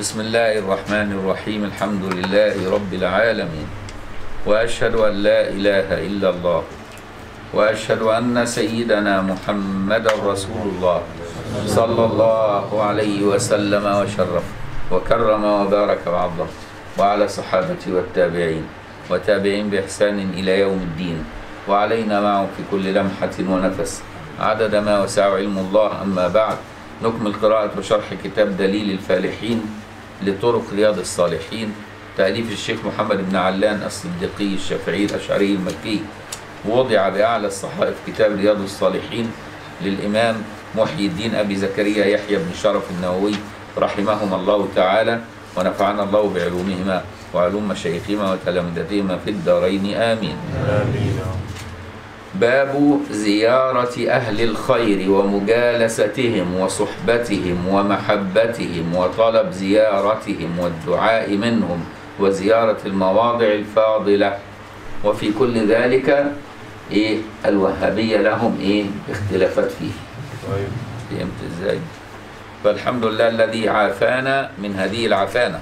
بسم الله الرحمن الرحيم الحمد لله رب العالمين واشهد ان لا اله الا الله واشهد ان سيدنا محمدا رسول الله صلى الله عليه وسلم وشرف وكرم وبارك وعظم وعلى صحابته والتابعين وتابعين باحسان الى يوم الدين وعلينا معه في كل لمحه ونفس عدد ما وسع علم الله اما بعد نكمل قراءة وشرح كتاب دليل الفالحين لطرق رياض الصالحين تأليف الشيخ محمد بن علان الصديقي الشافعي الأشعري المكي وضع بأعلى الصحائف كتاب رياض الصالحين للإمام محيي الدين أبي زكريا يحيى بن شرف النووي رحمهما الله تعالى ونفعنا الله بعلومهما وعلوم مشايخهما وتلامذتهما في الدارين آمين آمين باب زيارة أهل الخير ومجالستهم وصحبتهم ومحبتهم وطلب زيارتهم والدعاء منهم وزيارة المواضع الفاضلة وفي كل ذلك إيه الوهابية لهم إيه اختلافات فيه طيب فهمت إزاي فالحمد لله الذي عافانا من هذه العفانة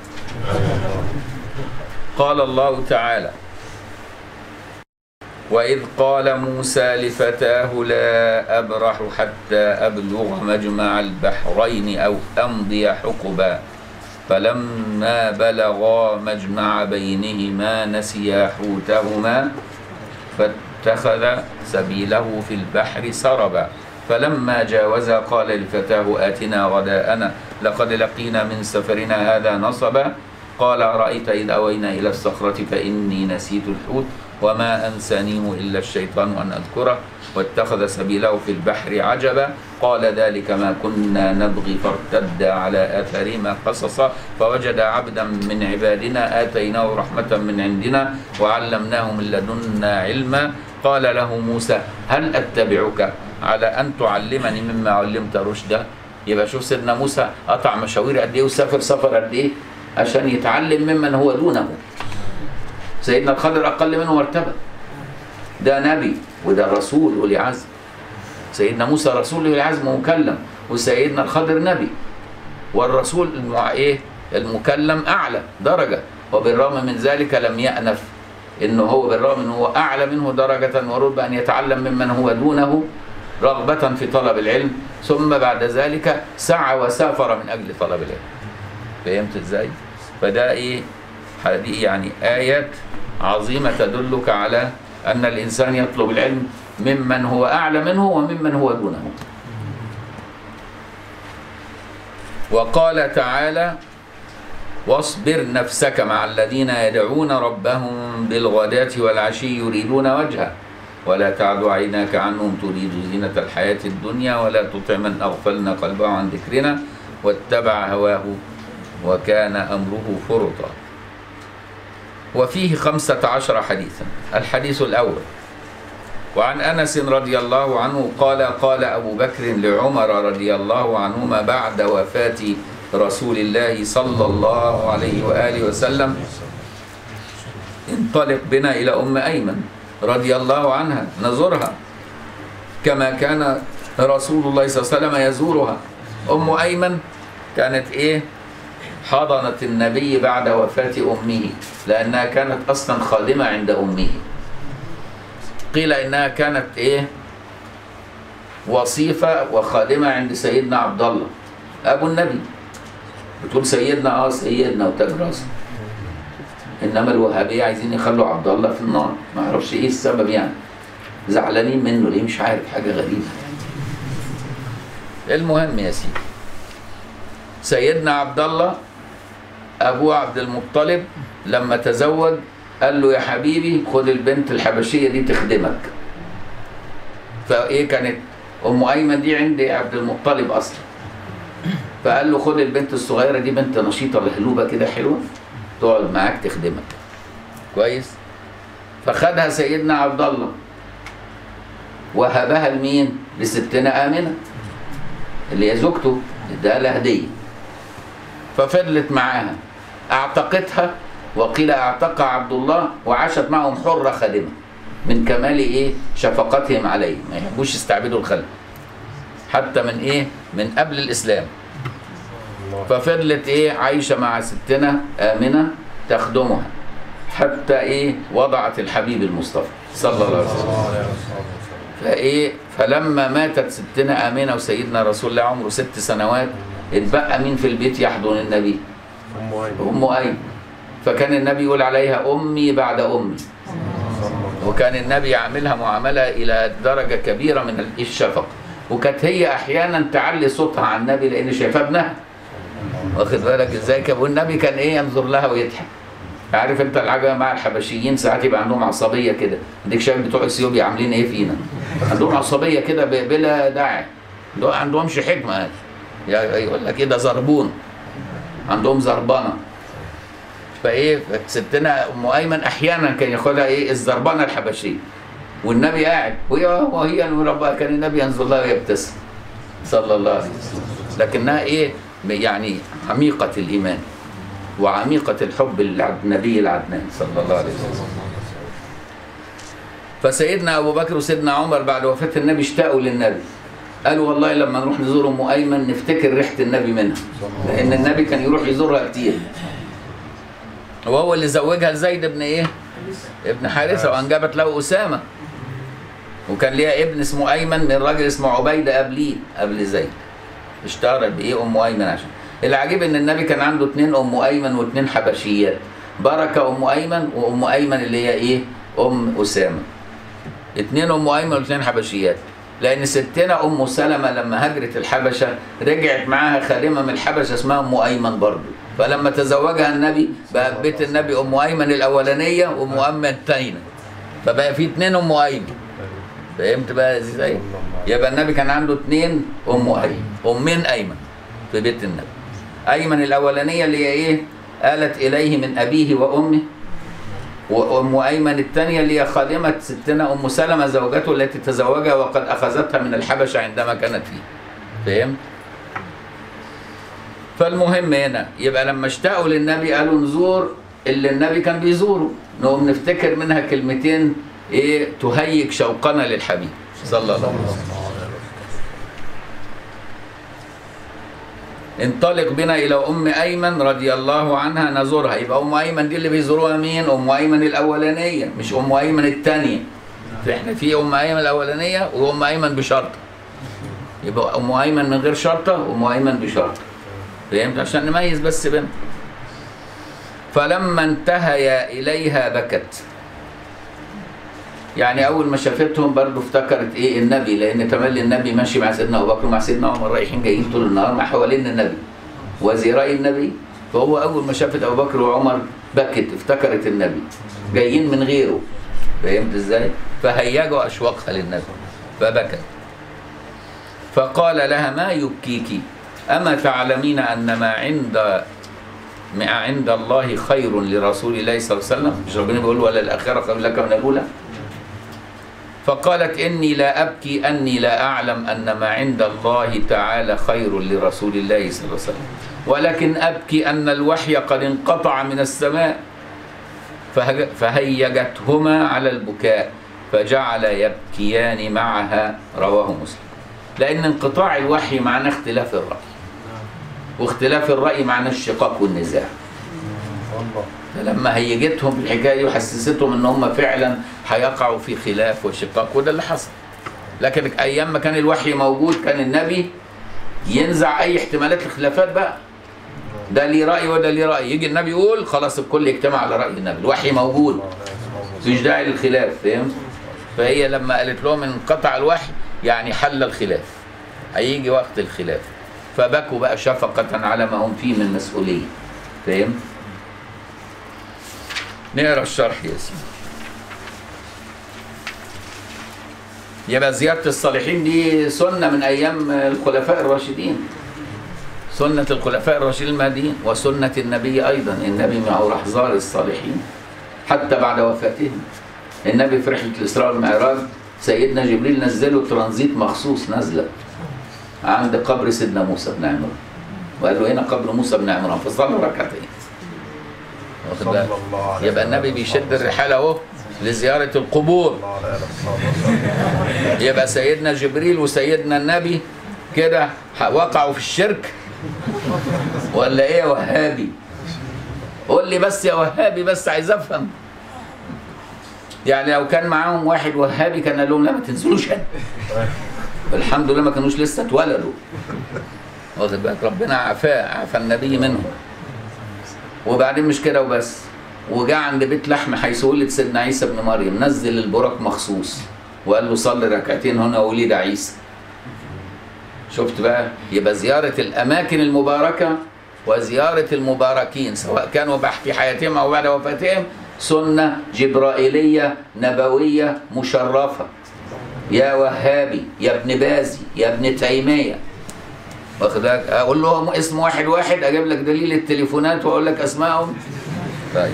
قال الله تعالى وإذ قال موسى لفتاه لا أبرح حتى أبلغ مجمع البحرين أو أمضي حقبا فلما بلغا مجمع بينهما نسيا حوتهما فاتخذ سبيله في البحر سربا فلما جاوزا قال لفتاه آتنا غداءنا لقد لقينا من سفرنا هذا نصبا قال أرأيت إذ أوينا إلى الصخرة فإني نسيت الحوت وما أنسانيه إلا الشيطان أن أذكره واتخذ سبيله في البحر عجبا قال ذلك ما كنا نبغي فارتدا على آثارهما قصصا فوجد عبدا من عبادنا آتيناه رحمة من عندنا وعلمناه من لدنا علما قال له موسى هل أتبعك على أن تعلمني مما علمت رشدا يبقى شوف سيدنا موسى قطع مشاوير قد إيه وسافر سفر قد إيه عشان يتعلم ممن هو دونه سيدنا الخضر أقل منه مرتبة ده نبي وده رسول أولي عزم سيدنا موسى رسول أولي عزم ومكلم وسيدنا الخضر نبي والرسول المع... إيه المكلم أعلى درجة وبالرغم من ذلك لم يأنف إنه هو بالرغم إنه هو أعلى منه درجة ورتبة أن يتعلم ممن هو دونه رغبة في طلب العلم ثم بعد ذلك سعى وسافر من أجل طلب العلم فهمت إزاي؟ فده إيه هذه يعني آيات عظيمة تدلك على أن الإنسان يطلب العلم ممن هو أعلى منه وممن هو دونه وقال تعالى واصبر نفسك مع الذين يدعون ربهم بالغداة والعشي يريدون وجهه ولا تعد عيناك عنهم تريد زينة الحياة الدنيا ولا تطع من أغفلنا قلبه عن ذكرنا واتبع هواه وكان أمره فرطا وفيه خمسة عشر حديثا الحديث الأول وعن أنس رضي الله عنه قال قال أبو بكر لعمر رضي الله عنهما بعد وفاة رسول الله صلى الله عليه وآله وسلم انطلق بنا إلى أم أيمن رضي الله عنها نزورها كما كان رسول الله صلى الله عليه وسلم يزورها أم أيمن كانت إيه حضنت النبي بعد وفاة أمه لأنها كانت أصلا خادمة عند أمه قيل إنها كانت إيه وصيفة وخادمة عند سيدنا عبد الله أبو النبي بتقول سيدنا آه سيدنا وتاج راسه إنما الوهابية عايزين يخلوا عبد الله في النار ما أعرفش إيه السبب يعني زعلانين منه ليه مش عارف حاجة غريبة المهم يا سيدي سيدنا عبد الله ابوه عبد المطلب لما تزوج قال له يا حبيبي خد البنت الحبشيه دي تخدمك فايه كانت ام ايمن دي عند عبد المطلب اصلا فقال له خد البنت الصغيره دي بنت نشيطه لهلوبه كده حلوه تقعد معاك تخدمك كويس فخدها سيدنا عبد الله وهبها لمين لستنا امنه اللي هي زوجته اداها لها هديه ففضلت معاها اعتقتها وقيل اعتق عبد الله وعاشت معهم حرة خادمة من كمال ايه شفقتهم عليه ما يحبوش يستعبدوا الخلق حتى من ايه من قبل الاسلام الله ففضلت ايه عايشه مع ستنا امنه تخدمها حتى ايه وضعت الحبيب المصطفى صلى الله عليه وسلم فايه فلما ماتت ستنا امنه وسيدنا رسول الله عمره ست سنوات اتبقى مين في البيت يحضن النبي ام ايمن ام ايمن فكان النبي يقول عليها امي بعد امي وكان النبي يعملها معامله الى درجه كبيره من الشفقه وكانت هي احيانا تعلي صوتها على النبي لان شايفاه ابنها واخد بالك ازاي كان والنبي كان ايه ينظر لها ويضحك عارف انت العجبه مع الحبشيين ساعات يبقى عندهم عصبيه كده اديك شايف بتوع اثيوبيا عاملين ايه فينا عندهم عصبيه كده ب- بلا داعي دول عندهمش حكمه يا- يقول لك ايه ده زربون عندهم زربانه فايه ستنا ام ايمن احيانا كان ياخدها ايه الزربانه الحبشيه والنبي قاعد وهي وهي ربها كان النبي ينظر لها ويبتسم صلى الله عليه وسلم لكنها ايه يعني عميقه الايمان وعميقه الحب للنبي العدنان صلى الله عليه وسلم فسيدنا ابو بكر وسيدنا عمر بعد وفاه النبي اشتاقوا للنبي قالوا والله لما نروح نزور ام ايمن نفتكر ريحه النبي منها لان النبي كان يروح يزورها كتير وهو اللي زوجها لزيد بن ايه ابن حارثه وانجبت له اسامه وكان ليها ابن اسمه ايمن من راجل اسمه عبيده قبليه قبل زيد اشتهرت بايه ام ايمن عشان العجيب ان النبي كان عنده اتنين ام ايمن واتنين حبشيات بركه ام ايمن وام ايمن اللي هي ايه ام اسامه اتنين ام ايمن واتنين حبشيات لان ستنا ام سلمه لما هاجرت الحبشه رجعت معاها خادمه من الحبشه اسمها ام ايمن برضه فلما تزوجها النبي بقى في بيت النبي ام ايمن الاولانيه وام ايمن الثانيه فبقى في اتنين ام ايمن فهمت بقى ازاي؟ يبقى النبي كان عنده اتنين ام ايمن امين ايمن في بيت النبي ايمن الاولانيه اللي هي ايه؟ آلت اليه من ابيه وامه وام ايمن الثانيه اللي هي خادمه ستنا ام سلمه زوجته التي تزوجها وقد اخذتها من الحبشه عندما كانت فيه فهمت؟ فالمهم هنا يبقى لما اشتاقوا للنبي قالوا نزور اللي النبي كان بيزوره نقوم نفتكر منها كلمتين ايه تهيج شوقنا للحبيب صلى الله عليه وسلم انطلق بنا الى ام ايمن رضي الله عنها نزورها يبقى ام ايمن دي اللي بيزوروها مين ام ايمن الاولانيه مش ام ايمن الثانيه فاحنا في ام ايمن الاولانيه وام ايمن بشرطه يبقى ام ايمن من غير شرطه وام ايمن بشرطه فهمت عشان نميز بس بينهم فلما انتهيا اليها بكت يعني اول ما شافتهم برضه افتكرت ايه النبي لان تملي النبي ماشي مع سيدنا ابو بكر ومع سيدنا عمر رايحين جايين طول النهار مع حوالين النبي وزيراي النبي فهو اول ما شافت ابو بكر وعمر بكت افتكرت النبي جايين من غيره فهمت ازاي؟ فهيجوا اشواقها للنبي فبكت فقال لها ما يبكيك اما تعلمين ان ما عند ما عند الله خير لرسول الله صلى الله عليه وسلم مش ربنا بيقول ولا الاخره خير لك من الاولى فقالت إني لا أبكي أني لا أعلم أن ما عند الله تعالى خير لرسول الله صلى الله عليه وسلم ولكن أبكي أن الوحي قد انقطع من السماء فهج- فهيجتهما على البكاء فجعل يبكيان معها رواه مسلم لأن انقطاع الوحي معناه اختلاف الرأي واختلاف الرأي معناه الشقاق والنزاع والله فلما هيجتهم بالحكايه دي وحسستهم ان هم فعلا هيقعوا في خلاف وشقاق وده اللي حصل لكن ايام ما كان الوحي موجود كان النبي ينزع اي احتمالات الخلافات بقى ده ليه راي وده ليه راي يجي النبي يقول خلاص الكل يجتمع على راي النبي الوحي موجود مفيش داعي للخلاف فهمت فهي لما قالت لهم انقطع الوحي يعني حل الخلاف هيجي وقت الخلاف فبكوا بقى شفقة على ما هم فيه من مسؤولية فهمت نقرا الشرح يا سيدي يبقى زيارة الصالحين دي سنة من أيام الخلفاء الراشدين سنة الخلفاء الراشدين المهديين وسنة النبي أيضا النبي معه راح زار الصالحين حتى بعد وفاتهم النبي في رحلة الإسراء والمعراج سيدنا جبريل نزله ترانزيت مخصوص نزلة عند قبر سيدنا موسى بن عمران وقال له هنا قبر موسى بن عمران فصلى ركعتين واخد بالك؟ صلى الله عليه يبقى النبي بيشد الرحالة اهو لزيارة القبور الله عليه الصلاة يبقى سيدنا جبريل وسيدنا النبي كده ح- وقعوا في الشرك ولا ايه يا وهابي قول لي بس يا وهابي بس عايز افهم يعني لو كان معاهم واحد وهابي كان قال لهم لا ما تنزلوش هنا الحمد لله ما كانوش لسه اتولدوا واخد بالك ربنا عافاه عافى النبي منهم وبعدين مش كده وبس وجاء عند بيت لحم حيث ولد سيدنا عيسى ابن مريم نزل البرك مخصوص وقال له صلي ركعتين هنا ولد عيسى شفت بقى يبقى زيارة الأماكن المباركة وزيارة المباركين سواء كانوا بح- في حياتهم أو بعد وفاتهم سنة جبرائيلية نبوية مشرفة يا وهابي يا ابن بازي يا ابن تيمية واخد بالك اقول لهم اسم واحد واحد اجيب لك دليل التليفونات واقول لك اسمائهم طيب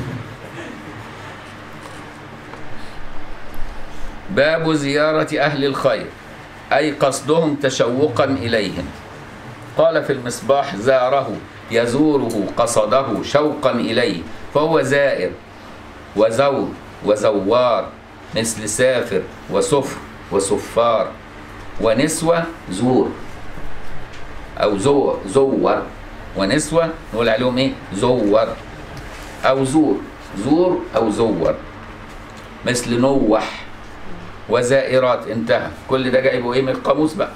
باب زيارة أهل الخير أي قصدهم تشوقا إليهم قال في المصباح زاره يزوره قصده شوقا إليه فهو زائر وزور وزوار مثل سافر وسفر وسفار ونسوة زور أو زور زور ونسوة نقول عليهم إيه زور أو زور زور أو زور مثل نوح وزائرات انتهى كل ده جايبه ايه من القاموس بقى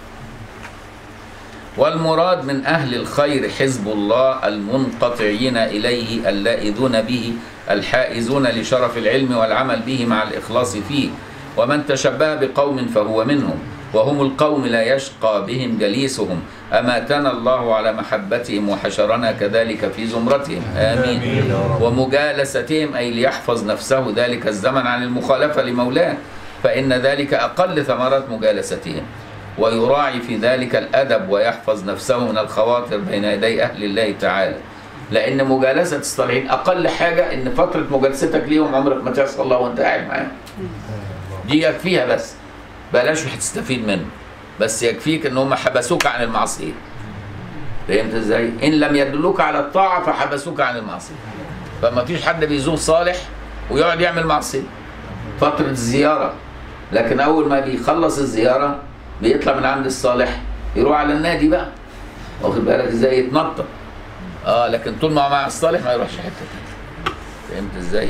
والمراد من أهل الخير حزب الله المنقطعين إليه اللائذون به الحائزون لشرف العلم والعمل به مع الإخلاص فيه ومن تشبه بقوم فهو منهم وهم القوم لا يشقى بهم جليسهم أماتنا الله على محبتهم وحشرنا كذلك في زمرتهم آمين, آمين يا رب. ومجالستهم أي ليحفظ نفسه ذلك الزمن عن المخالفة لمولاه فإن ذلك أقل ثمرات مجالستهم ويراعي في ذلك الأدب ويحفظ نفسه من الخواطر بين يدي أهل الله تعالى لأن مجالسة الصالحين أقل حاجة إن فترة مجالستك ليهم عمرك ما تعصى الله وأنت قاعد معاهم دي يكفيها بس بلاش هتستفيد منه بس يكفيك ان هم حبسوك عن المعصيه فهمت ازاي ان لم يدلوك على الطاعه فحبسوك عن المعصيه فما فيش حد بيزور صالح ويقعد يعمل معصيه فتره الزياره لكن اول ما بيخلص الزياره بيطلع من عند الصالح يروح على النادي بقى واخد بالك ازاي يتنطط اه لكن طول ما هو مع الصالح ما يروحش حته تانية فهمت ازاي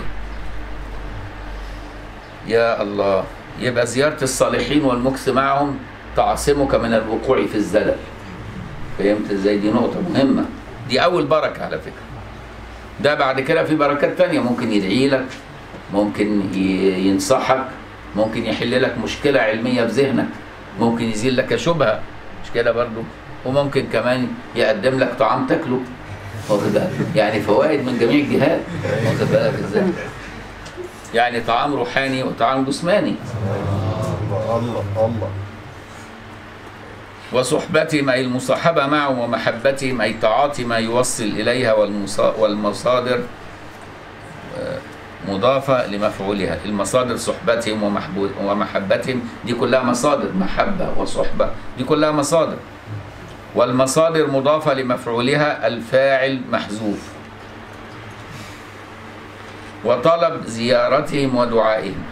يا الله يبقى زيارة الصالحين والمكث معهم تعصمك من الوقوع في الزلل فهمت ازاي دي نقطة مهمة دي أول بركة على فكرة ده بعد كده في بركات تانية ممكن يدعي لك ممكن ي- ينصحك ممكن يحل لك مشكلة علمية في ذهنك ممكن يزيل لك شبهة مش كده برضو وممكن كمان يقدم لك طعام تاكله واخد بالك يعني فوائد من جميع الجهات واخد بالك ازاي يعني طعام روحاني وطعام جسماني الله الله الله وصحبتهم أي المصاحبة معهم ومحبتهم أي تعاطي ما يوصل إليها والمصا- والمصادر آه، مضافة لمفعولها المصادر صحبتهم ومحبو- ومحبتهم دي كلها مصادر محبة وصحبة دي كلها مصادر والمصادر مضافة لمفعولها الفاعل محذوف وطلب زيارتهم ودعائهم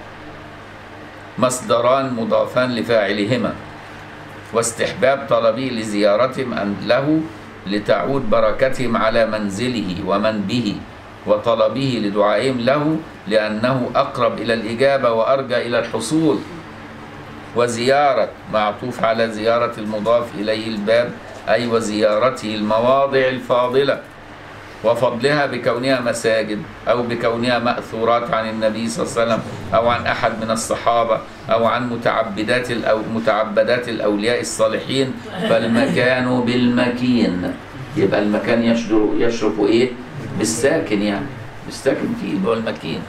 مصدران مضافان لفاعلهما واستحباب طلبه لزيارتهم أن له لتعود بركتهم على منزله ومن به وطلبه لدعائهم له لأنه أقرب إلى الإجابة وأرجى إلى الحصول وزيارة معطوف على زيارة المضاف إليه الباب أي وزيارته المواضع الفاضلة وفضلها بكونها مساجد أو بكونها مأثورات عن النبي صلى الله عليه وسلم أو عن أحد من الصحابة أو عن متعبدات الأو متعبدات الأولياء الصالحين فالمكان بالمكين يبقى المكان يشجر يشرف إيه بالساكن يعني بالساكن فيه اللي هو المكين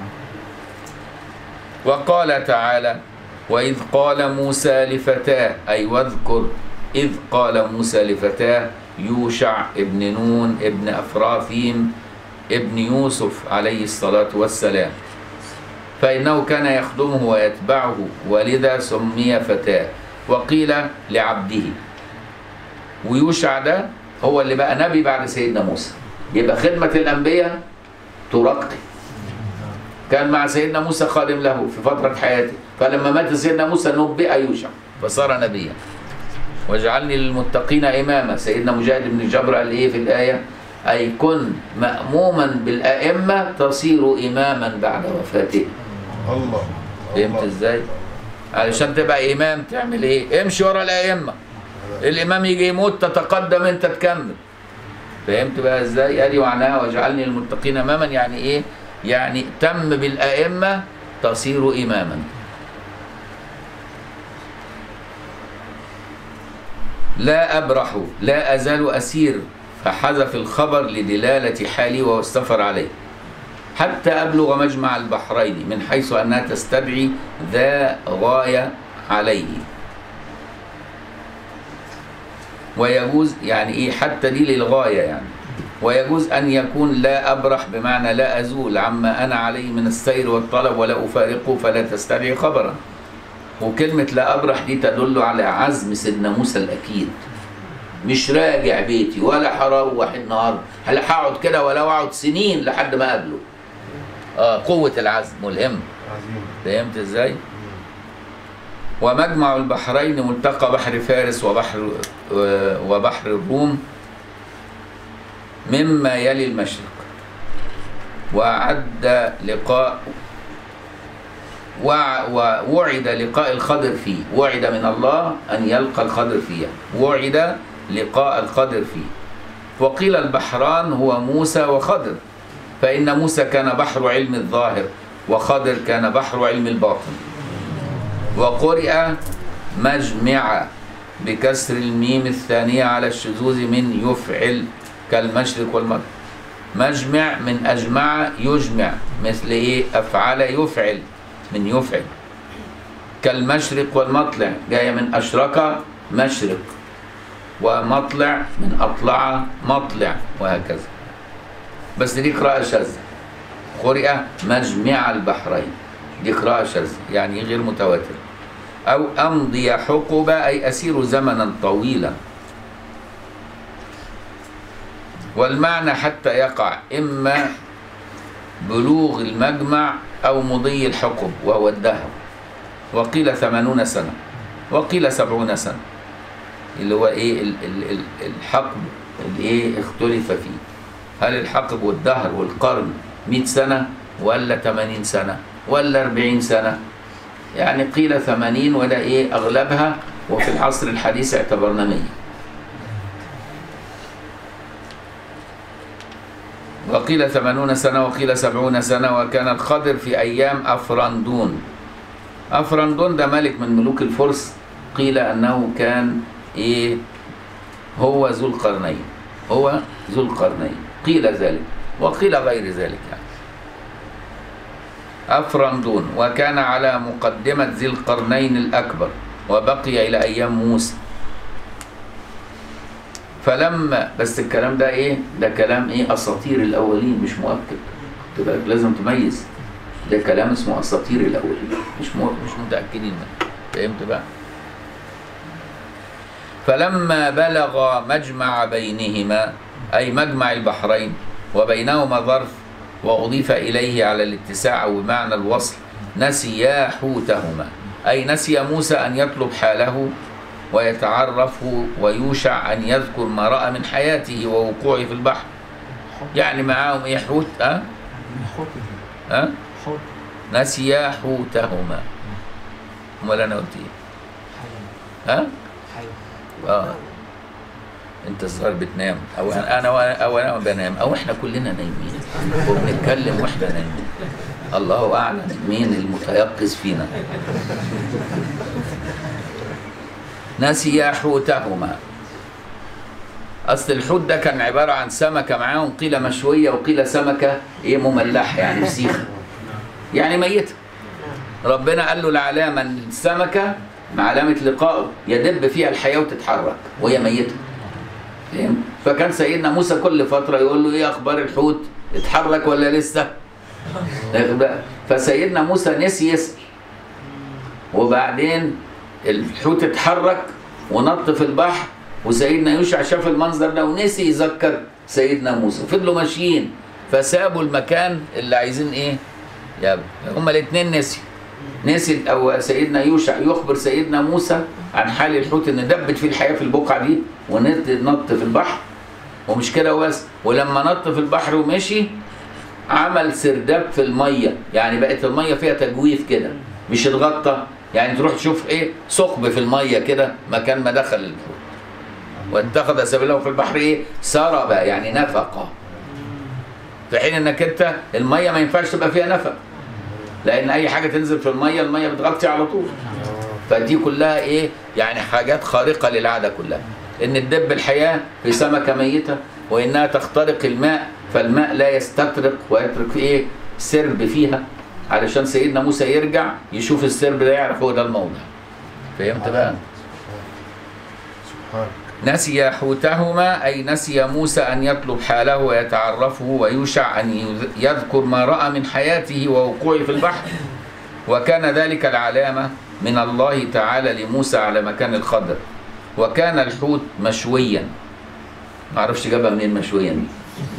وقال تعالى وإذ قال موسى لفتاه أي واذكر إذ قال موسى لفتاه يوشع ابن نون ابن أفراثيم ابن يوسف عليه الصلاة والسلام فإنه كان يخدمه ويتبعه ولذا سمي فتاه وقيل لعبده ويوشع ده هو اللي بقى نبي بعد سيدنا موسى يبقى خدمة الأنبياء ترقي كان مع سيدنا موسى خادم له في فترة حياته فلما مات سيدنا موسى نبئ يوشع فصار نبيا واجعلني للمتقين إماما سيدنا مجاهد بن جبر قال إيه في الآية أي كن مأموما بالأئمة تصير إماما بعد وفاته الله فهمت الله. إزاي؟ علشان تبقى إمام تعمل إيه؟ امشي ورا الأئمة الإمام يجي يموت تتقدم أنت تكمل فهمت بقى إزاي؟ أدي معناها واجعلني للمتقين إماما يعني إيه؟ يعني تم بالأئمة تصير إماما لا أبرح لا أزال أسير فحذف الخبر لدلالة حالي وهو السفر عليه حتى أبلغ مجمع البحرين من حيث أنها تستدعي ذا غاية عليه ويجوز يعني إيه حتى دي للغاية يعني ويجوز أن يكون لا أبرح بمعنى لا أزول عما أنا عليه من السير والطلب ولا أفارقه فلا تستدعي خبرا وكلمة لا أبرح دي تدل على عزم سيدنا موسى الأكيد مش راجع بيتي ولا هروح النهارده هل هقعد كده ولو اقعد سنين لحد ما اقابله اه قوة العزم والهم عظيم فهمت ازاي؟ ومجمع البحرين ملتقى بحر فارس وبحر وبحر الروم مما يلي المشرق وأعد لقاء وع- ووعد لقاء الخضر فيه وعد من الله أن يلقى الخضر فيه وعد لقاء الخضر فيه وقيل البحران هو موسى وخضر فإن موسى كان بحر علم الظاهر وخضر كان بحر علم الباطن وقرئ مجمع بكسر الميم الثانية على الشذوذ من يفعل كالمشرق والمغرب مجمع من أجمع يجمع مثل إيه أفعل يفعل من يفعل كالمشرق والمطلع جاية من أشرق مشرق ومطلع من أطلع مطلع وهكذا بس دي قراءة شاذة قرئ مجمع البحرين دي قراءة شاذة يعني غير متواترة أو أمضي حقبة أي أسير زمنا طويلا والمعنى حتى يقع إما بلوغ المجمع أو مضي الحقب وهو الدهر وقيل ثمانون سنة وقيل سبعون سنة اللي هو إيه ال- ال- ال- الحقب اللي إيه اختلف فيه هل الحقب والدهر والقرن 100 سنة ولا 80 سنة ولا 40 سنة يعني قيل 80 ولا إيه أغلبها وفي العصر الحديث اعتبرنا 100 وقيل ثمانون سنة وقيل سبعون سنة وكان الخضر في أيام أفرندون أفرندون ده ملك من ملوك الفرس قيل أنه كان إيه هو ذو القرنين هو ذو القرنين قيل ذلك وقيل غير ذلك يعني أفرندون وكان على مقدمة ذي القرنين الأكبر وبقي إلى أيام موسى فلما بس الكلام ده ايه ده كلام ايه اساطير الاولين مش مؤكد تبقى لازم تميز ده كلام اسمه اساطير الاولين مش مو مش متاكدين منه فهمت بقى فلما بلغ مجمع بينهما اي مجمع البحرين وبينهما ظرف واضيف اليه على الاتساع ومعنى الوصل نسيا حوتهما اي نسي موسى ان يطلب حاله ويتعرف ويوشع أن يذكر ما رأى من حياته ووقوعه في البحر يعني معاهم إيه حوت أه؟ حوت أه؟ حوت نسيا حوتهما أمال أنا قلت إيه؟ حيوان ها؟ حيوان آه أنت الظاهر بتنام أو أنا أنا أو أنا بنام أو إحنا كلنا نايمين وبنتكلم وإحنا نايمين الله أعلم مين المتيقظ فينا نسيا حوتهما اصل الحوت ده كان عباره عن سمكه معاهم قيل مشويه وقيل سمكه ايه مملحه يعني فسيخه يعني ميته ربنا قال له العلامه ان السمكه مع علامه لقائه يدب فيها الحياه وتتحرك وهي ميته فهمت فكان سيدنا موسى كل فتره يقول له ايه اخبار الحوت اتحرك ولا لسه واخد بالك؟ فسيدنا موسى نسي يسال وبعدين الحوت اتحرك ونط في البحر وسيدنا يوشع شاف المنظر ده ونسي يذكر سيدنا موسى فضلوا ماشيين فسابوا المكان اللي عايزين ايه يا هما الاثنين نسيوا نسي او سيدنا يوشع يخبر سيدنا موسى عن حال الحوت ان دبت فيه الحياه في البقعه دي ونط نط في البحر ومش كده بس ولما نط في البحر ومشي عمل سرداب في الميه يعني بقت الميه فيها تجويف كده مش اتغطى يعني تروح تشوف ايه ثقب في الميه كده مكان ما دخل الحوت واتخذ سبيله في البحر ايه سرب يعني نفق في حين انك انت الميه ما ينفعش تبقى فيها نفق لان اي حاجه تنزل في الميه الميه بتغطي على طول فدي كلها ايه يعني حاجات خارقه للعاده كلها ان تدب الحياه في سمكه ميته وانها تخترق الماء فالماء لا يستطرق ويترك ايه سرب فيها علشان سيدنا موسى يرجع يشوف السرب ده يعرف هو ده الموضع فهمت بقى سبحانك نسي حوتهما أي نسي موسى أن يطلب حاله ويتعرفه ويوشع أن يذكر ما رأى من حياته ووقوعه في البحر وكان ذلك العلامة من الله تعالى لموسى على مكان الخضر وكان الحوت مشويا ما اعرفش جابها منين مشويا دي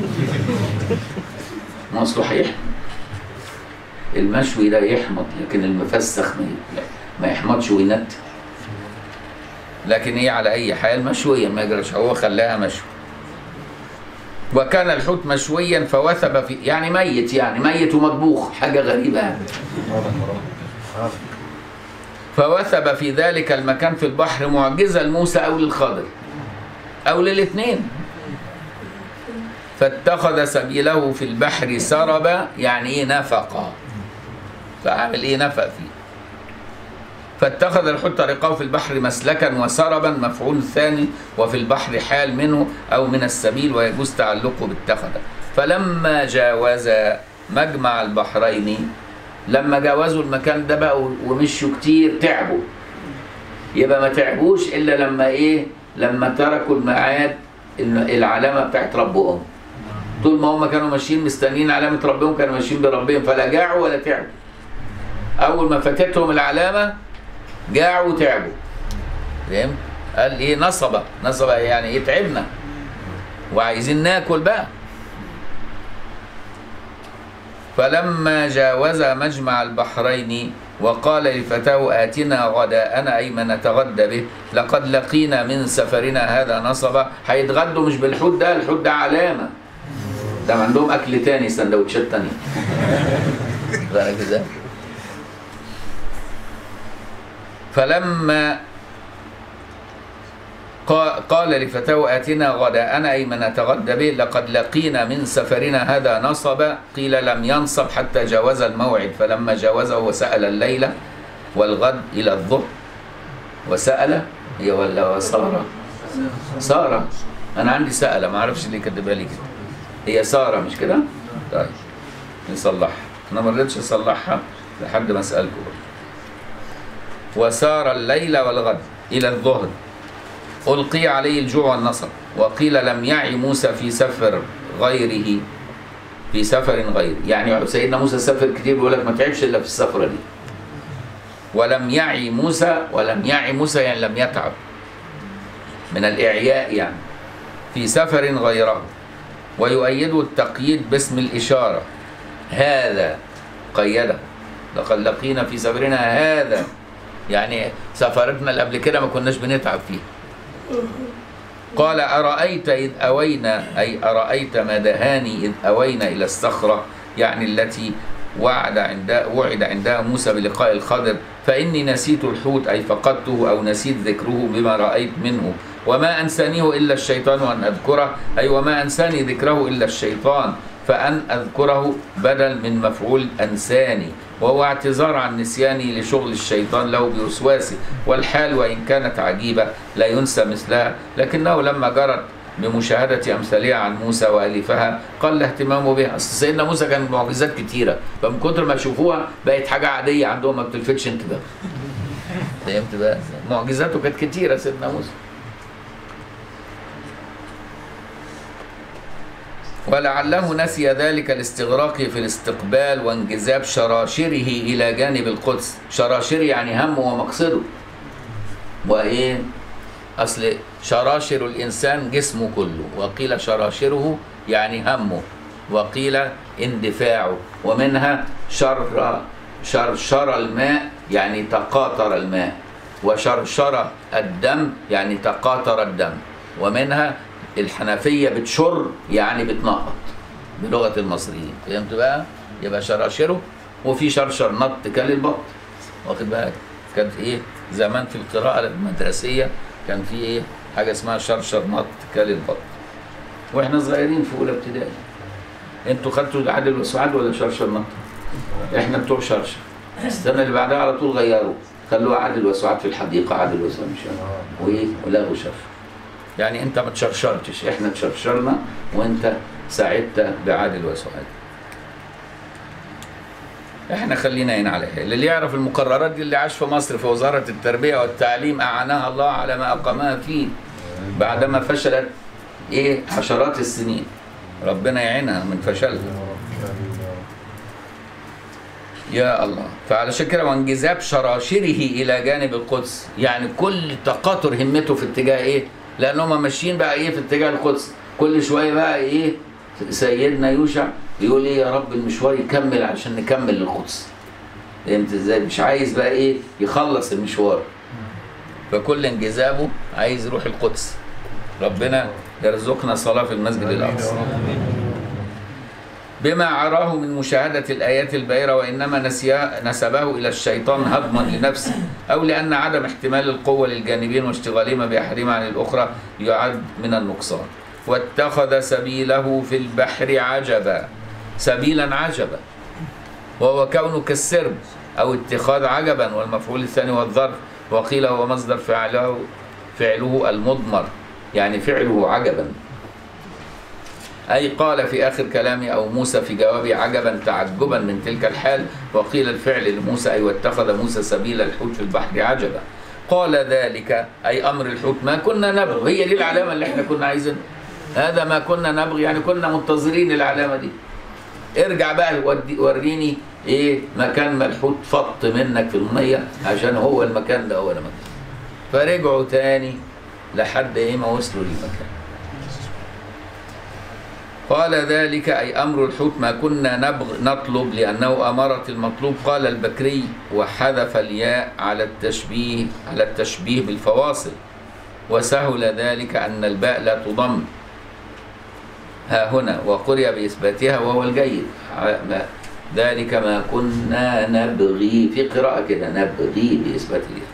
ما اصله هيحمض المشوي ده يحمض لكن المفسخ ما ما يحمضش وينتن لكن هي على اي حال مشويا ما يجراش هو خلاها مشوي وكان الحوت مشويا فوثب في يعني ميت يعني ميت ومطبوخ حاجه غريبه يعني سبحانك يا رب سبحانك فوثب في ذلك المكان في البحر معجزة لموسى أو للخضر أو للاثنين فاتخذ سبيله في البحر سربا يعني إيه نفقا فعمل إيه نفق فيه فاتخذ الحوت طريقه في البحر مسلكا وسربا مفعول ثاني وفي البحر حال منه أو من السبيل ويجوز تعلقه باتخذ فلما جاوز مجمع البحرين لما جاوزوا المكان ده بقى ومشوا كتير تعبوا يبقى ما تعبوش الا لما ايه لما تركوا الميعاد ال- العلامه بتاعت ربهم طول ما هم كانوا ماشيين مستنيين علامه ربهم كانوا ماشيين بربهم فلا جاعوا ولا تعبوا اول ما فاتتهم العلامه جاعوا وتعبوا فهمت قال ايه نصب نصب يعني ايه تعبنا وعايزين ناكل بقى فلما جاوز مجمع البحرين وقال لفتاه آتنا غداءنا أي ما نتغدى به لقد لقينا من سفرنا هذا نصبا هيتغدوا مش بالحوت ده الحوت ده علامة ده عندهم أكل تاني سندوتشات تانية بالك ازاي؟ فلما قا- قال لفتاه آتنا غداءنا أي ما نتغدى به لقد لقينا من سفرنا هذا نصبا قيل لم ينصب حتى جاوز الموعد فلما جاوزه وسأل الليلة والغد إلى الظهر وسأل هي ولا وصار سارة أنا عندي سألة ما أعرفش ليه كاتبها لي كده هي سارة مش كده؟ طيب نصلحها أنا ما رضيتش أصلحها لحد ما أسألكم وسار الليل والغد إلى الظهر ألقي عليه الجوع والنصب وقيل لم يعي موسى في سفر غيره في سفر غيره يعني سيدنا موسى سافر كتير بيقول لك ما تعبش إلا في السفرة دي ولم يعي موسى ولم يعي موسى يعني لم يتعب من الإعياء يعني في سفر غيره ويؤيده التقييد باسم الإشارة هذا قيده لقد لقينا في سفرنا هذا يعني سفرتنا اللي قبل كده ما كناش بنتعب فيه قال أرأيت إذ أوينا أي أرأيت ما دهاني إذ أوينا إلى الصخرة يعني التي وعد عند وعد عندها موسى بلقاء الخضر فإني نسيت الحوت أي فقدته أو نسيت ذكره بما رأيت منه وما أنسانيه إلا الشيطان أن أذكره أي وما أنساني ذكره إلا الشيطان فأن أذكره بدل من مفعول أنساني وهو اعتذار عن نسياني لشغل الشيطان له بوسواسه والحال وإن كانت عجيبة لا ينسى مثلها لكنه لما جرت بمشاهدة أمثالها عن موسى وألفها قل اهتمامه بها أصل سيدنا موسى كان معجزات كتيرة فمن كتر ما يشوفوها بقت حاجة عادية عندهم ما بتلفتش انتباه فهمت بقى معجزاته كانت كتيرة سيدنا موسى ولعله نسي ذلك الاستغراق في الاستقبال وانجذاب شراشره إلى جانب القدس شراشر يعني همه ومقصده وإيه أصل شراشر الإنسان جسمه كله وقيل شراشره يعني همه وقيل اندفاعه ومنها شر شرشر الماء يعني تقاطر الماء وشرشر الدم يعني تقاطر الدم ومنها الحنفية بتشر يعني بتنقط بلغة المصريين فهمت بقى؟ يبقى شراشره وفي شرشر نط كل البط واخد بالك؟ كانت ايه؟ زمان في القراءة المدرسية كان في ايه؟ حاجة اسمها شرشر نط كل البط واحنا صغيرين في اولى ابتدائي انتوا خدتوا عادل وسعاد ولا شرشر نط؟ احنا بتوع شرشر السنة اللي بعدها على طول غيروا خلوها عادل وسعاد في الحديقة عادل وسعاد مش عارف. وايه ولغوا شرشر يعني انت ما تشرشرتش احنا تشرشرنا وانت ساعدت بعادل وسعاد احنا خلينا هنا على حال اللي يعرف المقررات دي اللي عاش في مصر في وزارة التربية والتعليم أعانها الله على ما أقامها فيه بعدما فشلت ايه عشرات السنين ربنا يعينها من فشلها يا الله فعلشان كده وانجذاب شراشره الى جانب القدس يعني كل تقاطر همته في اتجاه ايه لان هم ماشيين بقى ايه في اتجاه القدس كل شويه بقى ايه سيدنا يوشع يقول ايه يا رب المشوار يكمل عشان نكمل للقدس فهمت ازاي مش عايز بقى ايه يخلص المشوار فكل انجذابه عايز يروح القدس ربنا يرزقنا صلاه في المسجد الاقصى بما عراه من مشاهدة الآيات الباهرة وإنما نسيا نسبه إلى الشيطان هضما لنفسه أو لأن عدم احتمال القوة للجانبين واشتغالهما بأحدهما عن الأخرى يعد من النقصان واتخذ سبيله في البحر عجبا سبيلا عجبا وهو كونه كالسرب أو اتخاذ عجبا والمفعول الثاني والظرف وقيل هو مصدر فعله فعله المضمر يعني فعله عجبا أي قال في آخر كلامه أو موسى في جوابه عجبا تعجبا من تلك الحال وقيل الفعل لموسى أي واتخذ موسى سبيل الحوت في البحر عجبا قال ذلك أي أمر الحوت ما كنا نبغي هي دي العلامة اللي احنا كنا عايزينها هذا ما كنا نبغي يعني كنا منتظرين العلامة دي ارجع بقى ودي- وريني ايه مكان ما الحوت فط منك في المية عشان هو المكان ده هو المكان فرجعوا تاني لحد ايه ما وصلوا للمكان قال ذلك أي أمر الحوت ما كنا نبغ نطلب لأنه أمرت المطلوب قال البكري وحذف الياء على التشبيه على التشبيه بالفواصل وسهل ذلك أن الباء لا تضم ها هنا وقرئ بإثباتها وهو الجيد ع- ما- ذلك ما كنا نبغي في قراءة كده نبغي بإثبات الياء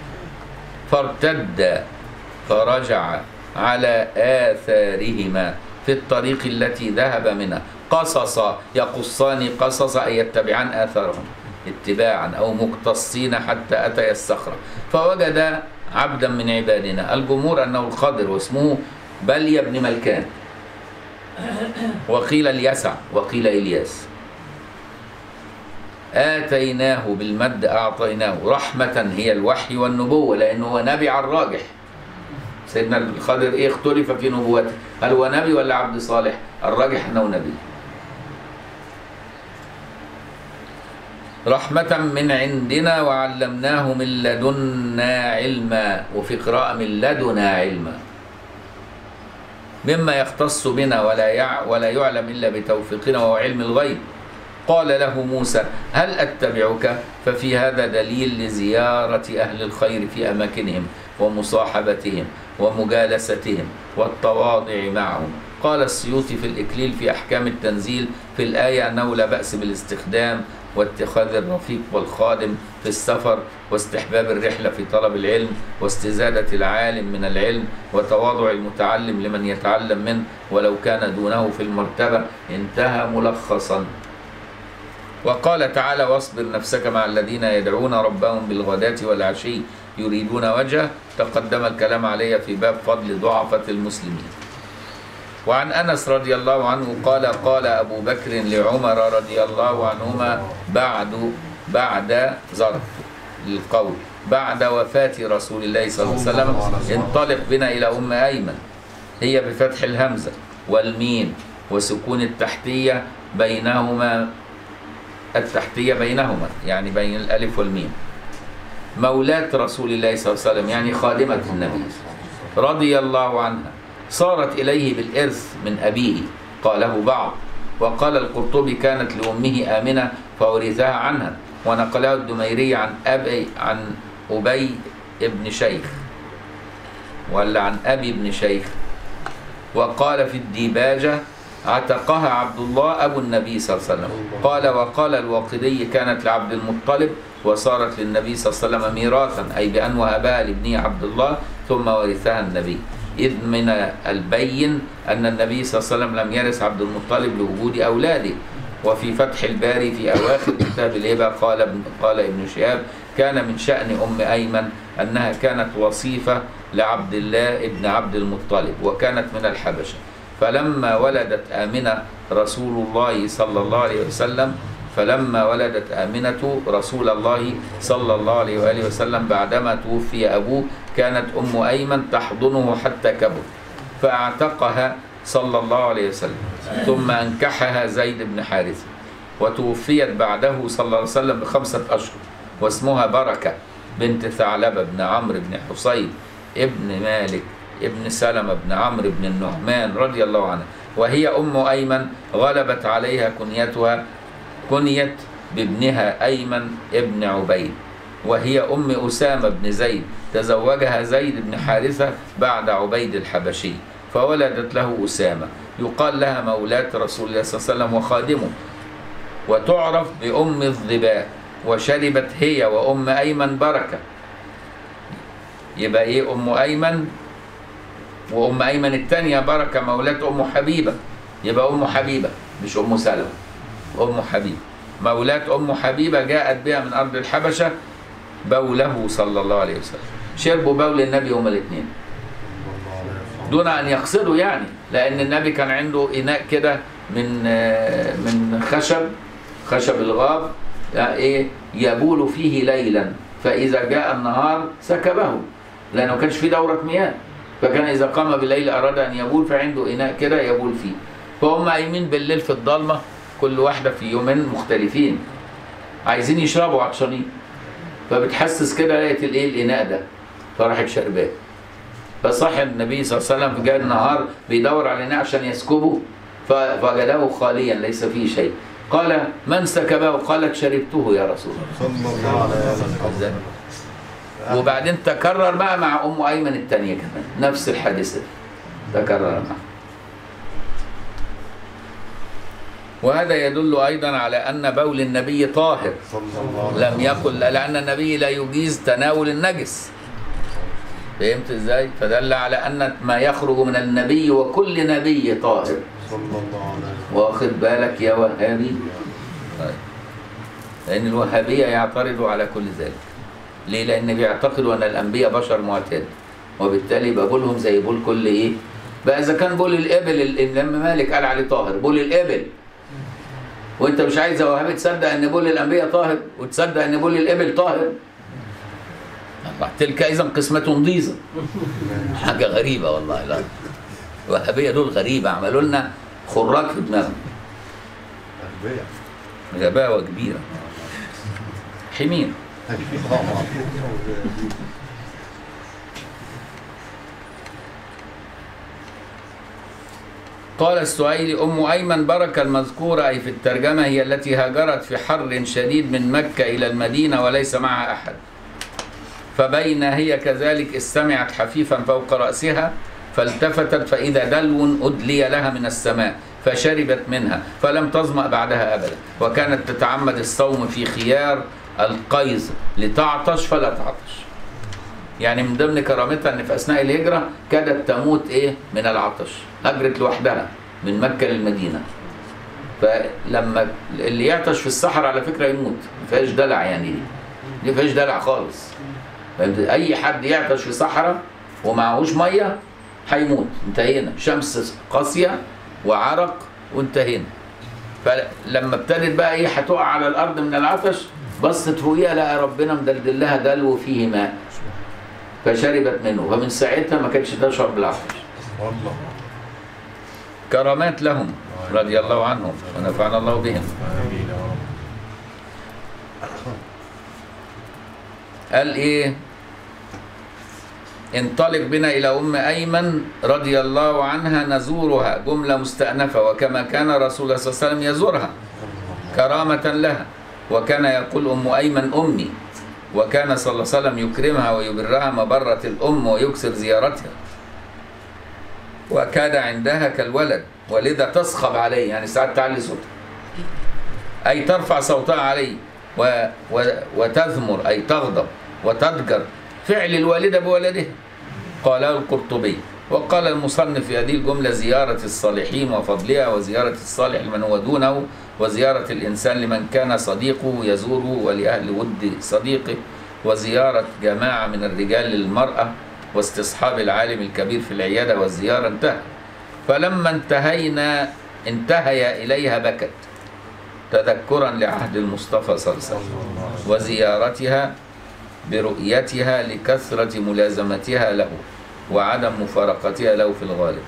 فارتد فرجع على آثارهما في الطريق التي ذهب منها قصص يقصان قصص أي يتبعان آثارهم اتباعا أو مقتصين حتى أتي الصخرة فوجد عبدا من عبادنا الجمهور أنه الخضر واسمه بلي بن ملكان وقيل اليسع وقيل إلياس آتيناه بالمد أعطيناه رحمة هي الوحي والنبوة لأنه هو نبي على الراجح سيدنا الخضر إيه اختلف في نبوته هل هو نبي ولا عبد صالح الراجح أنه نبي رحمة من عندنا وعلمناه من لدنا علما وفي قراءة من لدنا علما مما يختص بنا ولا يع ولا يعلم إلا بتوفيقنا وهو علم الغيب قال له موسى هل أتبعك ففي هذا دليل لزيارة أهل الخير في أماكنهم ومصاحبتهم ومجالستهم والتواضع معهم قال السيوطي في الإكليل في أحكام التنزيل في الآية أنه لا بأس بالاستخدام واتخاذ الرفيق والخادم في السفر واستحباب الرحلة في طلب العلم واستزادة العالم من العلم وتواضع المتعلم لمن يتعلم منه ولو كان دونه في المرتبة انتهى ملخصا وقال تعالى واصبر نفسك مع الذين يدعون ربهم بالغداة والعشي يريدون وجهه تقدم الكلام عليه في باب فضل ضعفة المسلمين وعن انس رضي الله عنه قال قال ابو بكر لعمر رضي الله عنهما بعد بعد ظرف للقول بعد وفاة رسول الله صلى الله عليه وسلم انطلق بنا الى ام ايمن هي بفتح الهمزه والميم وسكون التحتيه بينهما التحتيه بينهما يعني بين الالف والميم مولاة رسول الله صلى الله عليه وسلم يعني خادمة النبي رضي الله عنها صارت إليه بالإرث من أبيه قاله بعض وقال القرطبي كانت لأمه آمنة فورثها عنها ونقله الدميري عن أبي عن أبي ابن شيخ ولا عن أبي بن شيخ وقال في الديباجة عتقها عبد الله أبو النبي صلى الله عليه وسلم قال وقال الواقدي كانت لعبد المطلب وصارت للنبي صلى الله عليه وسلم ميراثا أي بأن وهبها لابنه عبد الله ثم ورثها النبي إذ من البين أن النبي صلى الله عليه وسلم لم يرث عبد المطلب لوجود أولاده وفي فتح الباري في أواخر كتاب الهبة قال ابن قال ابن شهاب كان من شأن أم أيمن أنها كانت وصيفة لعبد الله ابن عبد المطلب وكانت من الحبشة فلما ولدت آمنة رسول الله صلى الله عليه وسلم فلما ولدت آمنة رسول الله صلى الله عليه وآله وسلم بعدما توفي أبوه كانت أم أيمن تحضنه حتى كبر فاعتقها صلى الله عليه وسلم ثم أنكحها زيد بن حارثة وتوفيت بعده صلى الله عليه وسلم بخمسة أشهر واسمها بركة بنت ثعلبة بن عمرو بن حصين ابن مالك ابن سلمة بن عمرو بن النعمان رضي الله عنها وهي أم أيمن غلبت عليها كنيتها كنيت بابنها أيمن ابن عبيد وهي أم أسامة بن زيد تزوجها زيد بن حارثة بعد عبيد الحبشي فولدت له أسامة يقال لها مولاة رسول الله صلى الله عليه وسلم وخادمه وتعرف بأم الظباء وشربت هي وأم أيمن بركة يبقى إيه أم أيمن وأم أيمن الثانية بركة مولاة أم حبيبة يبقى أم حبيبة مش أم سلمة أم حبيبة مولاة أم حبيبة جاءت بها من أرض الحبشة بوله صلى الله عليه وسلم شربوا بول النبي هما الاثنين دون أن يقصدوا يعني لأن النبي كان عنده إناء كده من آه، من خشب خشب الغاب آه، إيه يبول فيه ليلا فإذا جاء النهار سكبه لأنه ما كانش فيه دورة مياه فكان إذا قام بالليل أراد أن يبول فعنده إناء كده يبول فيه فهم قايمين بالليل في الضلمة كل واحدة في يومين مختلفين عايزين يشربوا عطشانين فبتحسس كده لقيت الايه الاناء ده فراحت شرباه فصح النبي صلى الله عليه وسلم جاء النهار بيدور على الاناء عشان يسكبه ف- فوجده خاليا ليس فيه شيء قال من سكبه قالت شربته يا رسول الله صلى الله عليه وسلم إزاي؟ وبعدين تكرر بقى مع ام ايمن الثانيه كمان نفس الحادثه تكرر معها وهذا يدل ايضا على ان بول النبي طاهر صلى الله عليه لم يقل لأن النبي لا يجيز تناول النجس فهمت ازاي؟ فدل على أن ما يخرج من النبي وكل نبي طاهر صلى الله عليه وسلم واخد بالك يا وهابي طيب. لأن الوهابية يعترضوا على كل ذلك ليه؟ لأن بيعتقدوا أن الأنبياء بشر معتاد وبالتالي بقى بولهم زي بول كل إيه؟ بقى إذا كان بول الإبل ال- لما مالك قال عليه طاهر بول الإبل وأنت مش عايز يا وهابي تصدق أن بول الأنبياء طاهر وتصدق أن بول الإبل طاهر الله تلك إذا قسمة ضيزة حاجة غريبة والله لا الوهابية دول غريبة عملوا لنا خراج في دماغهم أنبياء غباوة كبيرة حمير قال السؤيلي أم أيمن بركة المذكورة أي في الترجمة هي التي هاجرت في حر شديد من مكة إلى المدينة وليس معها أحد فبين هي كذلك إذ سمعت حفيفا فوق رأسها فالتفتت فإذا دلو أدلي لها من السماء فشربت منها فلم تظمأ بعدها أبدا وكانت تتعمد الصوم في خيار القيظ لتعطش فلا تعطش يعني من ضمن كرامتها ان في اثناء الهجره كادت تموت ايه من العطش هجرت لوحدها من مكه للمدينه فلما اللي يعطش في الصحراء على فكره يموت ما فيهاش دلع يعني دي دي ما فيهاش دلع خالص فهمت؟ اي حد يعطش في صحراء ومعهوش ميه هيموت انتهينا شمس قاسيه وعرق وانتهينا فلما ابتدت بقى ايه هتقع على الارض من العطش بصت فوقيها لقى ربنا مدلدل لها دلو فيه ماء فشربت منه فمن ساعتها ما كانتش تشرب بالعطش والله كرامات لهم رضي الله عنهم ونفعنا الله بهم آمين يا رب قال ايه انطلق بنا الى ام ايمن رضي الله عنها نزورها جمله مستانفه وكما كان رسول الله صلى الله عليه وسلم يزورها كرامه لها وكان يقول أم أيمن أمي وكان صلى الله عليه وسلم يكرمها ويبرها مبرة الأم ويكثر زيارتها وكاد عندها كالولد ولذا تصخب عليه يعني ساعات تعلي صوتها أي ترفع صوتها عليه و و وتذمر أي تغضب وتضجر فعل الوالدة بولدها قاله القرطبي وقال المصنف في هذه الجملة زيارة الصالحين وفضلها وزيارة الصالح لمن هو دونه وزيارة الإنسان لمن كان صديقه يزوره ولأهل ود صديقه وزيارة جماعة من الرجال للمرأة واستصحاب العالم الكبير في العيادة والزيارة انتهى فلما انتهينا انتهي إليها بكت تذكرا لعهد المصطفى صلى الله عليه وسلم وزيارتها برؤيتها لكثرة ملازمتها له وعدم مفارقتها له في الغالب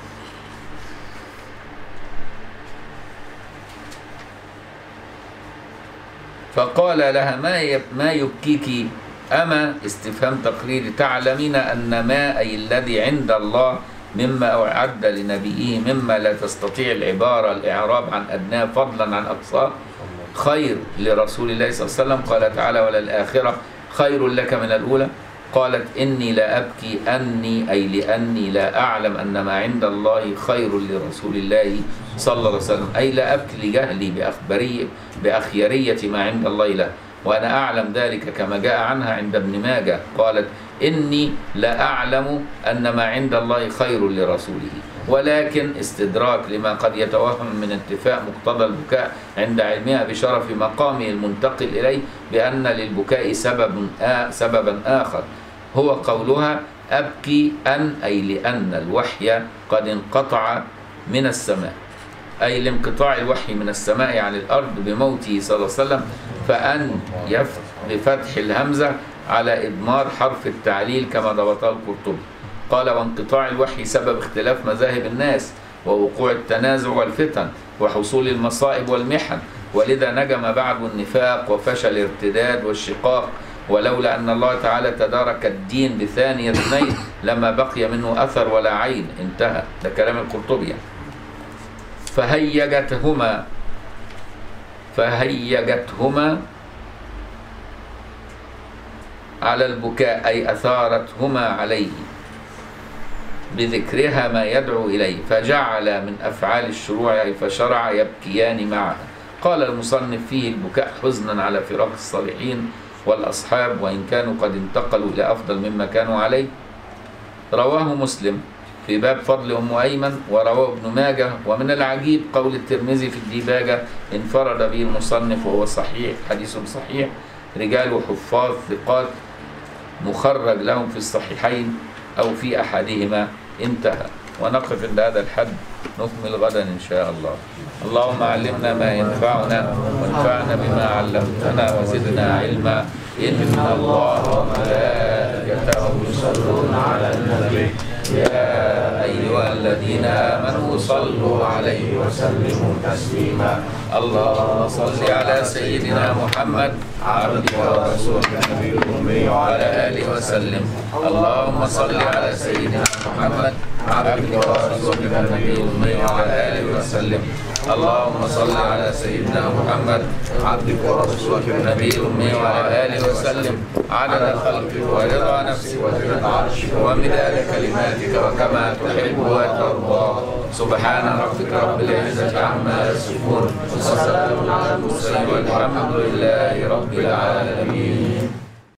فقال لها ما يب ما يبكيك أما استفهام تقريري تعلمين أن ما أي الذي عند الله مما أعد لنبيه مما لا تستطيع العبارة الإعراب عن أدناه فضلا عن أقصاه خير لرسول الله صلى الله عليه وسلم قال تعالى وللآخرة خير لك من الأولى قالت إني لا أبكي أني أي لأني لا أعلم أن ما عند الله خير لرسول الله صلى الله عليه وسلم أي لا أبكي لجهلي بأخبري بأخيرية ما عند الله له وأنا أعلم ذلك كما جاء عنها عند ابن ماجه قالت إني لا أعلم أن ما عند الله خير لرسوله ولكن استدراك لما قد يتوهم من انتفاء مقتضى البكاء عند علمها بشرف مقامه المنتقل إليه بأن للبكاء سبب آ سببا آخر هو قولها أبكي أن أي لأن الوحي قد انقطع من السماء أي لانقطاع الوحي من السماء عن الأرض بموته صلى الله عليه وسلم فأن يف بفتح الهمزة على إضمار حرف التعليل كما ضبطه القرطبي قال وانقطاع الوحي سبب اختلاف مذاهب الناس ووقوع التنازع والفتن وحصول المصائب والمحن ولذا نجم بعد النفاق وفشل الارتداد والشقاق ولولا أن الله تعالى تدارك الدين بثاني اثنين لما بقي منه أثر ولا عين انتهى ده كلام القرطبي يعني. فهيجتهما فهيجتهما على البكاء أي أثارتهما عليه بذكرها ما يدعو إليه فجعل من أفعال الشروع أي فشرع يبكيان معها قال المصنف فيه البكاء حزنا على فراق الصالحين والأصحاب وإن كانوا قد انتقلوا إلى أفضل مما كانوا عليه رواه مسلم في باب فضل أم أيمن ورواه ابن ماجه ومن العجيب قول الترمذي في الديباجة انفرد به المصنف وهو صحيح حديث صحيح رجال حفاظ ثقات مخرج لهم في الصحيحين أو في أحدهما انتهى ونقف عند هذا الحد نكمل غدا إن شاء الله اللهم علمنا ما ينفعنا وانفعنا بما علمتنا وزدنا علما إن الله وملائكته يصلون على النبي يا أيها الذين آمنوا صلوا عليه وسلموا تسليما اللهم صل على سيدنا محمد عبدك ورسولك النبي الأمي وعلى آله وسلم اللهم صل على سيدنا محمد عبدك ورسولك النبي الأمي وعلى آله وسلم اللهم صل على سيدنا محمد عبدك ورسولك النبي الأمي وعلى آله وسلم عدد خلقك ورضا نفسك وزنة عرشك ومداد كلماتك وكما تحب وترضى سبحان ربك رب العزة عما يصفون وسلام على المرسلين والحمد لله رب العالمين